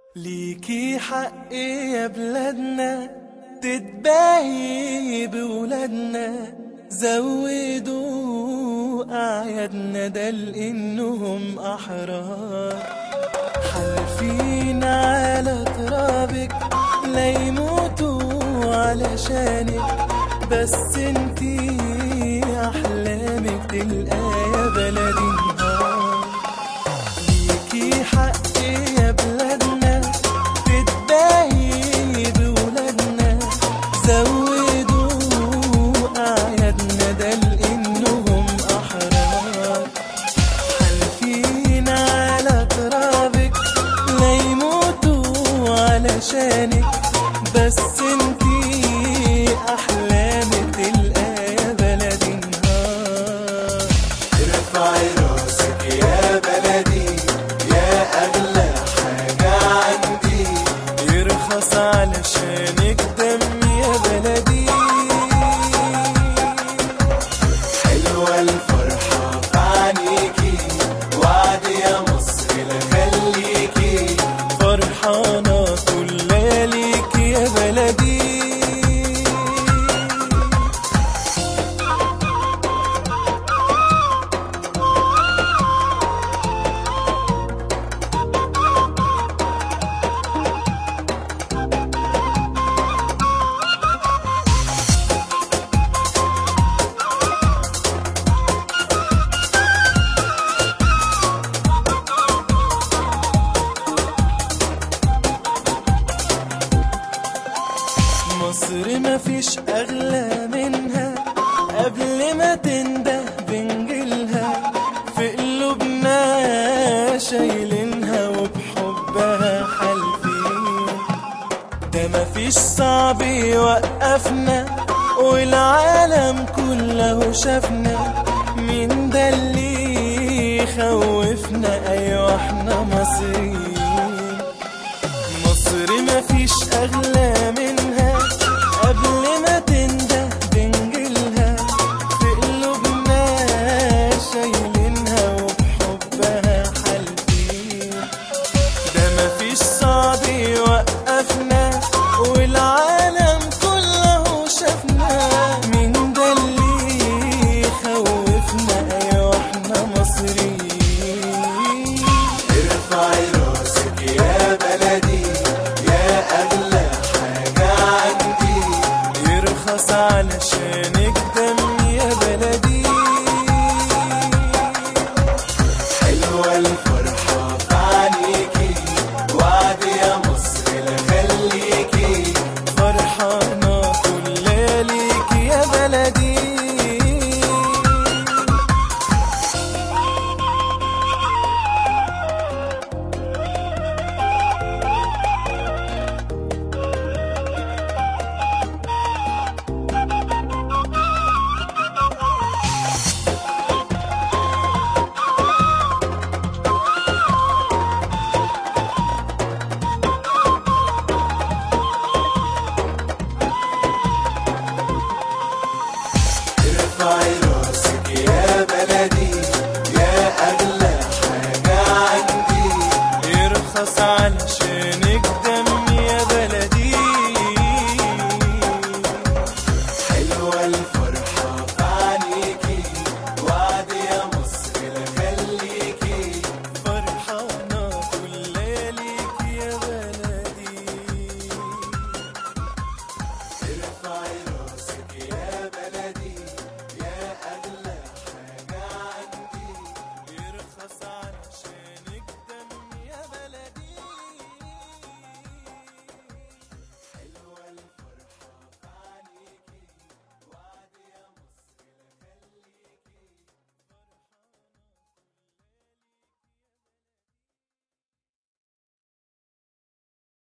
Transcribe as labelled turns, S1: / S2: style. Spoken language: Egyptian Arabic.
S1: ليكي حق يا بلادنا تتباهي بولادنا زودوا أعيادنا ده لإنهم أحرار حالفين على ترابك لا يموتوا علشانك بس انتي أحلامك تلقى يا بلدي نهار ليكي حق يا بلادنا تتباهي بولادنا زودوا أعيادنا ده لإنهم أحرار حالفين على ترابك لا يموتوا علشانك بس انتي أحلامك تلقى يا بلدي نهار
S2: ارفعي راسك يا بلدي يا أغلى حاجة عندي
S1: يرخص علشانك دم يا بلدي
S2: حلوة الفرحة في عينيكي وعد يا مصر لخليكي
S1: فرحانة طول لياليك يا بلدي مصر ما فيش أغلى منها قبل ما تنده بنجيلها في قلوبنا شايلينها وبحبها حالفين ده ما فيش صعب يوقفنا والعالم كله شافنا مين ده اللي يخوفنا ايوه احنا مصريين مصر ما فيش أغلى منها قبل ما تنده بنجيلها في قلوبنا شايلينها وبحبها حالفين ده ما فيش صعب يوقفنا والعالم كله شافنا مين ده اللي يخوفنا ايوه احنا مصريين
S2: ارفعي راسك يا بلدي يا أغلى حاجة عندي
S1: يرخص علشانك دم يا بلدي
S2: حلوة الفرحة في عينيكي وعد يا مصر لخليكي
S1: فرحانة طول لياليك يا بلدي
S2: ارفعي راسك يا بلدي يا أغلى حاجة عندي
S1: يرخص علشانك دم